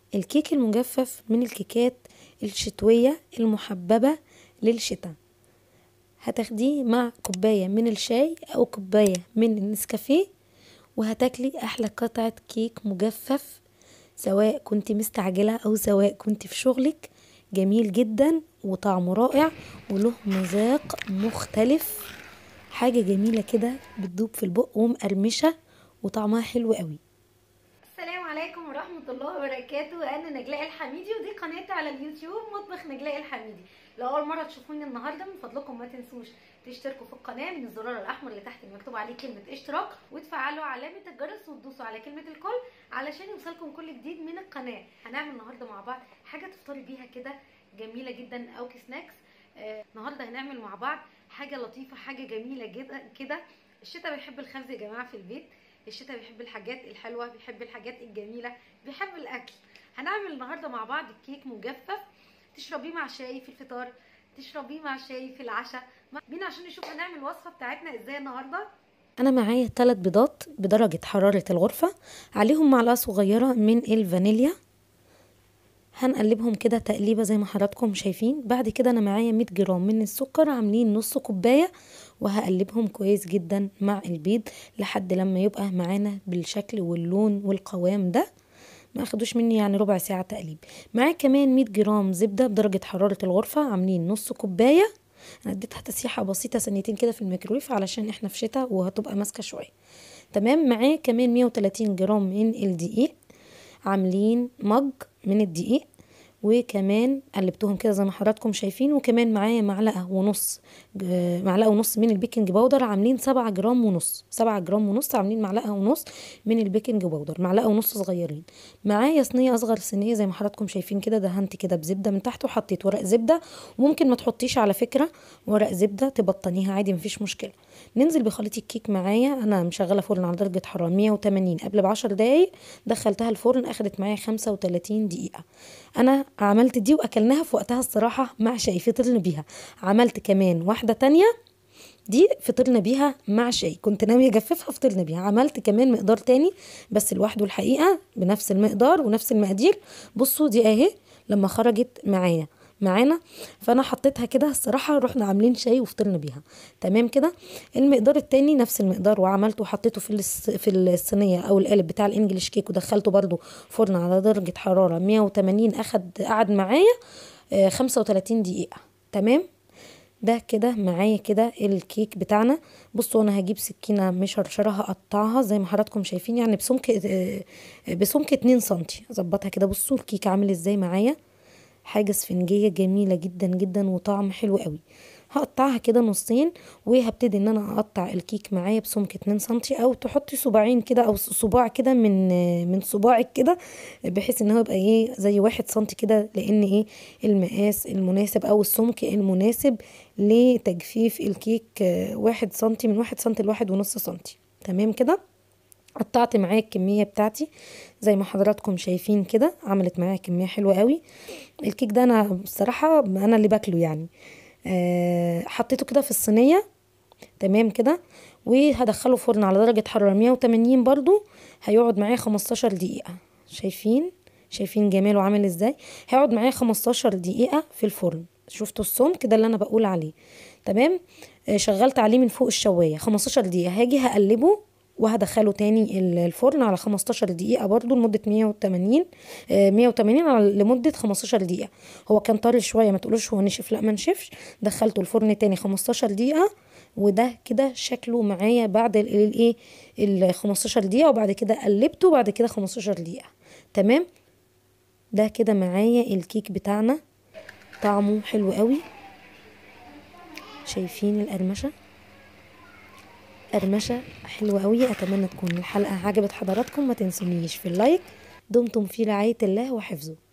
الكيك المجفف من الكيكات الشتوية المحببة للشتاء هتاخديه مع كوباية من الشاي أو كوباية من النسكافيه وهتاكلي أحلى قطعة كيك مجفف سواء كنت مستعجلة أو سواء كنت في شغلك جميل جدا وطعمه رائع وله مذاق مختلف حاجة جميلة كده بتدوب في البق ومقرمشة وطعمها حلو قوي السلام عليكم ورحمة الله وبركاته أنا نجلاء الحميدي ودي قناتي على اليوتيوب مطبخ نجلاء الحميدي لو أول مرة تشوفوني النهاردة من فضلكم ما تنسوش تشتركوا في القناة من الزرار الأحمر اللي تحت مكتوب عليه كلمة اشتراك وتفعلوا علامة الجرس وتدوسوا على كلمة الكل علشان يوصلكم كل جديد من القناة هنعمل النهاردة مع بعض حاجة تفطري بيها كده جميلة جدا أو كسناكس آه النهاردة هنعمل مع بعض حاجة لطيفة حاجة جميلة جدا كده الشتاء بيحب الخبز يا جماعة في البيت الشتاء بيحب الحاجات الحلوه بيحب الحاجات الجميله بيحب الاكل هنعمل النهارده مع بعض كيك مجفف تشربيه مع شاي في الفطار تشربيه مع شاي في العشاء بينا عشان نشوف هنعمل الوصفه بتاعتنا ازاي النهارده انا معايا ثلاث بيضات بدرجه حراره الغرفه عليهم معلقه صغيره من الفانيليا هنقلبهم كده تقليبه زي ما حضراتكم شايفين بعد كده انا معايا 100 جرام من السكر عاملين نص كوبايه وهقلبهم كويس جدا مع البيض لحد لما يبقى معانا بالشكل واللون والقوام ده ما اخدوش مني يعني ربع ساعه تقليب معايا كمان 100 جرام زبده بدرجه حراره الغرفه عاملين نص كوبايه انا اديتها تسيحه بسيطه ثانيتين كده في الميكرويف علشان احنا في شتاء وهتبقى ماسكه شويه تمام معايا كمان 130 جرام من الدقيق عاملين مج من الدقيق وكمان قلبتهم كده زي ما حضراتكم شايفين وكمان معايا معلقه ونص معلقه ونص من البيكنج باودر عاملين سبعة جرام ونص سبعة جرام ونص عاملين معلقه ونص من البيكنج باودر معلقه ونص صغيرين معايا صينيه اصغر صينيه زي ما حضراتكم شايفين كده دهنت كده بزبده من تحت وحطيت ورق زبده وممكن ما تحطيش على فكره ورق زبده تبطنيها عادي مفيش مشكله ننزل بخليط الكيك معايا انا مشغله فرن على درجه حراره 180 قبل ب 10 دقايق دخلتها الفرن اخدت معايا 35 دقيقه انا عملت دي واكلناها في وقتها الصراحه مع شاي فطرنا بيها عملت كمان واحده تانية دي فطرنا بيها مع شاي كنت ناويه اجففها فطرنا بيها عملت كمان مقدار تاني بس لوحده الحقيقه بنفس المقدار ونفس المقادير بصوا دي اهي لما خرجت معايا معانا فانا حطيتها كده الصراحه رحنا عاملين شاي وفطرنا بيها تمام كده المقدار التاني نفس المقدار وعملته وحطيته في في الصينيه او القالب بتاع الانجليش كيك ودخلته برده فرن على درجه حراره 180 اخد قعد معايا آه 35 دقيقه تمام ده كده معايا كده الكيك بتاعنا بصوا انا هجيب سكينه مشرشره هقطعها زي ما حضراتكم شايفين يعني بسمك بسمك 2 سم اظبطها كده بصوا الكيك عامل ازاي معايا حاجه اسفنجيه جميله جدا جدا وطعم حلو قوي هقطعها كده نصين وهبتدي ان انا اقطع الكيك معايا بسمك 2 سم او تحطي صباعين كده او صباع كده من من صباعك كده بحيث ان هو يبقى ايه زي واحد سم كده لان ايه المقاس المناسب او السمك المناسب لتجفيف الكيك واحد سم من واحد سم لواحد ونص سم تمام كده قطعت معايا الكميه بتاعتي زي ما حضراتكم شايفين كده عملت معايا كميه حلوه قوي الكيك ده انا بصراحه انا اللي باكله يعني أه حطيته كده في الصينيه تمام كده وهدخله فرن على درجه حراره 180 برضو هيقعد معايا 15 دقيقه شايفين شايفين جماله عامل ازاي هيقعد معايا 15 دقيقه في الفرن شفتوا السمك ده اللي انا بقول عليه تمام أه شغلت عليه من فوق الشوايه 15 دقيقه هاجي هقلبه وهدخله تاني الفرن على 15 دقيقة برضو لمدة 180 180 على لمدة 15 دقيقة هو كان طري شوية ما تقولوش هو نشف لا ما نشفش دخلته الفرن تاني 15 دقيقة وده كده شكله معايا بعد الايه ال 15 دقيقة وبعد كده قلبته وبعد كده 15 دقيقة تمام ده كده معايا الكيك بتاعنا طعمه حلو قوي شايفين القرمشه قرمشه حلوه قوي اتمنى تكون الحلقه عجبت حضراتكم ما تنسونيش في اللايك دمتم في رعايه الله وحفظه